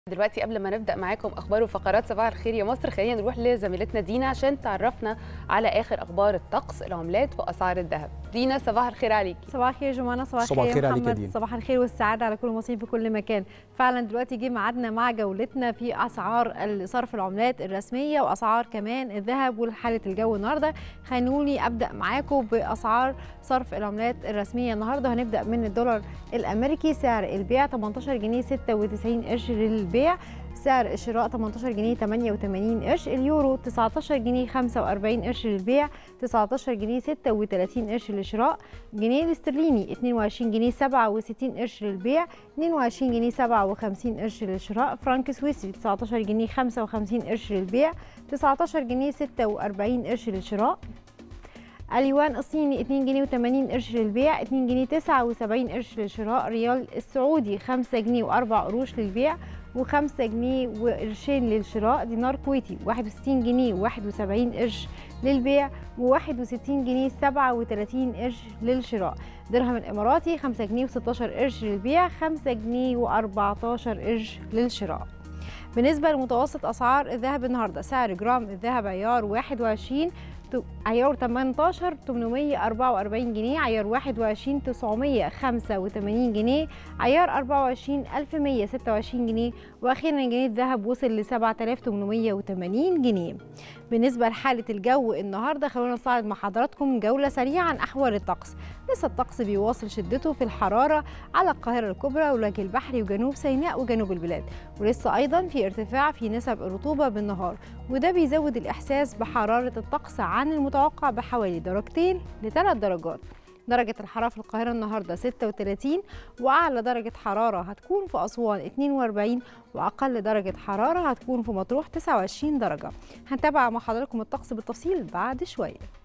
دلوقتي قبل ما نبدا معاكم اخبار وفقرات صباح الخير يا مصر خلينا نروح لزميلتنا دينا عشان تعرفنا على اخر اخبار الطقس العملات واسعار الذهب دينا صباح الخير عليكي صباح الخير يا جمانه صباح صباح الخير الخير يا عليك يا محمد دينا. صباح الخير والسعاده على كل المصريين في كل مكان فعلا دلوقتي جه ميعادنا مع جولتنا في اسعار صرف العملات الرسميه واسعار كمان الذهب وحاله الجو النهارده خلوني ابدا معاكم باسعار صرف العملات الرسميه النهارده هنبدا من الدولار الامريكي سعر البيع 18 جنيه 96 قرش للبيع سعر الشراء 18 جنيه 88 قرش اليورو 19 جنيه 45 قرش للبيع 19 جنيه 36 قرش للشراء جنيه الاسترليني 22 جنيه 67 قرش للبيع 22 جنيه 57 قرش للشراء فرانك سويسري 19 جنيه 55 قرش للبيع 19 جنيه 46 قرش للشراء اليوان الصيني 2 جنيه و80 قرش للبيع 2 جنيه 79 قرش للشراء ريال السعودي 5 جنيه و4 قروش للبيع و5 جنيه وقرشين للشراء دينار كويتي 61 جنيه و71 قرش للبيع و61 جنيه 37 قرش للشراء درهم الاماراتي 5 جنيه و16 قرش للبيع 5 جنيه و14 قرش للشراء بالنسبة لمتوسط أسعار الذهب النهاردة سعر جرام الذهب عيار 21 تو- عيار 18 844 جنيه عيار 21 985 جنيه عيار 24 1126 جنيه واخيرا جنيه الذهب وصل ل 7880 جنيه بالنسبه لحاله الجو النهارده خلونا نستعرض مع حضراتكم جوله سريعه عن احوال الطقس لسه الطقس بيواصل شدته في الحراره على القاهره الكبرى والوجه البحري وجنوب سيناء وجنوب البلاد ولسه ايضا في ارتفاع في نسب الرطوبه بالنهار وده بيزود الاحساس بحراره الطقس عن المتوقع بحوالي درجتين لثلاث درجات درجة الحرارة في القاهرة النهاردة 36 وأعلى درجة حرارة هتكون في أسوان 42 وأقل درجة حرارة هتكون في مطروح 29 درجة هنتابع مع حضراتكم الطقس بالتفصيل بعد شوية